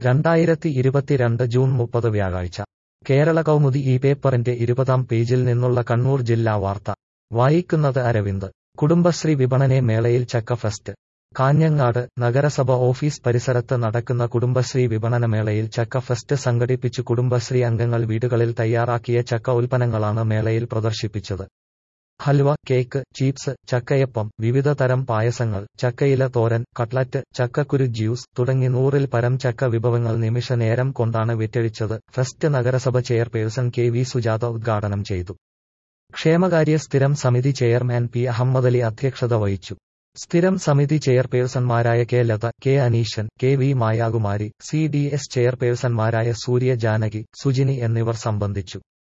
രണ്ടായിരത്തി ഇരുപത്തിരണ്ട് ജൂൺ മുപ്പത് വ്യാഴാഴ്ച കേരള കൗമുദി ഈ പേപ്പറിന്റെ ഇരുപതാം പേജിൽ നിന്നുള്ള കണ്ണൂർ ജില്ലാ വാർത്ത വായിക്കുന്നത് അരവിന്ദ് കുടുംബശ്രീ വിപണനെ മേളയിൽ ചക്ക ഫെസ്റ്റ് കാഞ്ഞങ്ങാട് നഗരസഭ ഓഫീസ് പരിസരത്ത് നടക്കുന്ന കുടുംബശ്രീ വിപണന മേളയിൽ ചക്ക ഫെസ്റ്റ് സംഘടിപ്പിച്ചു കുടുംബശ്രീ അംഗങ്ങൾ വീടുകളിൽ തയ്യാറാക്കിയ ചക്ക ഉൽപ്പന്നങ്ങളാണ് മേളയിൽ പ്രദർശിപ്പിച്ചത് ഹൽവ കേക്ക് ചീപ്സ് ചക്കയപ്പം വിവിധ തരം പായസങ്ങൾ ചക്കയില തോരൻ കട്ട്ലറ്റ് ചക്കക്കുരു ജ്യൂസ് തുടങ്ങി നൂറിൽ പരം ചക്ക വിഭവങ്ങൾ നിമിഷ നേരം കൊണ്ടാണ് വിറ്റഴിച്ചത് ഫെസ്റ്റ് നഗരസഭ ചെയർപേഴ്സൺ കെ വി സുജാത ഉദ്ഘാടനം ചെയ്തു ക്ഷേമകാര്യ സ്ഥിരം സമിതി ചെയർമാൻ പി അഹമ്മദലി അധ്യക്ഷത വഹിച്ചു സ്ഥിരം സമിതി ചെയർപേഴ്സൺമാരായ K Latha K Aneeshan K V Mayakumari C D S ചെയർപേഴ്സൺമാരായ സൂര്യ ജാനകി സുജിനി എന്നിവർ സംബന്ധിച്ചു